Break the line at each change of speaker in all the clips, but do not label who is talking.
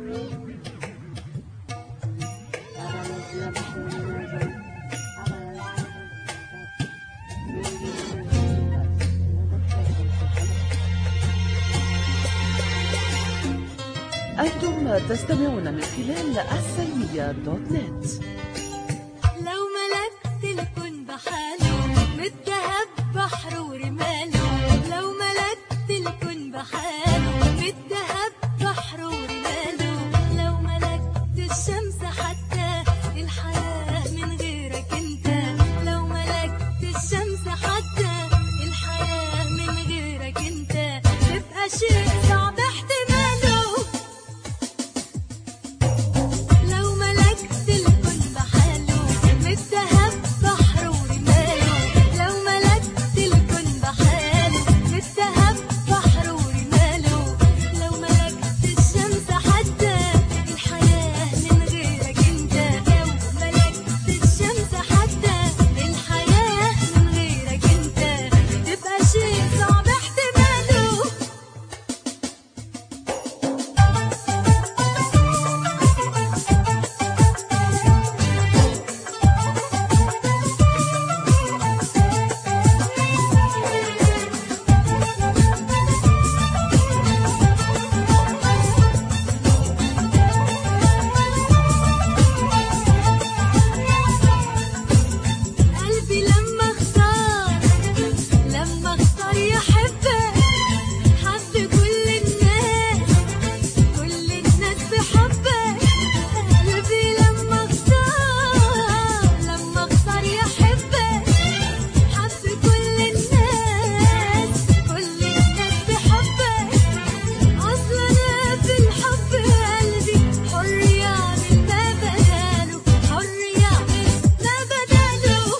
أنتم تستمعون من خلال السلمية دوت نت
لو ملكت الكون بحاله متهب بحر ورماله لو ملكت الكون بحاله متهب بحر ورماله لو ملكت الشمس حتى الحياة من غيرك انت لو ملكت الشمس حتى الحياة من غيرك انت تبقى شيء صعب احتماله لو ملكت الكون بحاله متهب بحر ورماله لو ملكت الكون بحاله متهب بحر ورماله لو ملكت الشمس حتى الحياة من غيرك انت لو ملكت الشمس حتى الحياة من غيرك انت تبقى شيء صعب احتماله قلبي لما اختار لما اختار يحبك حب كل الناس كل الناس بحبك قلبي لما اختار لما اختار يحبك حب كل الناس كل الناس بحبك اصلا انا في الحب قلبي حر يعمل ما بداله حر يعمل ما بداله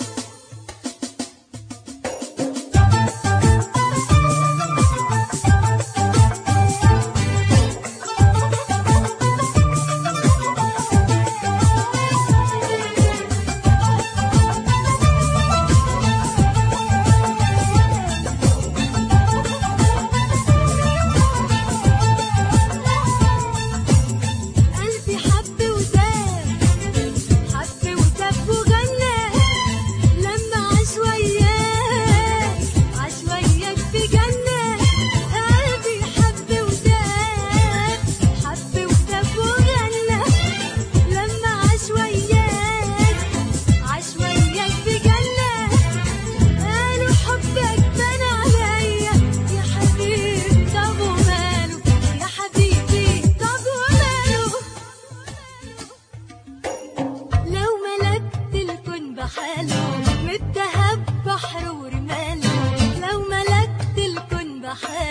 قلبي حب وتاب حب وتاب وغنى لما عاش وياك عاش وياك في جنة قلبي حب وتاب حب وتاب وغنى لما عاش وياك عاش وياك في جنة قالوا حبك بان عليا يا حبيبي طب وماله يا حبيبي طب وماله لو ملكت الكون بحاله متهب بحر ورماله لو ملكت الكون بحاله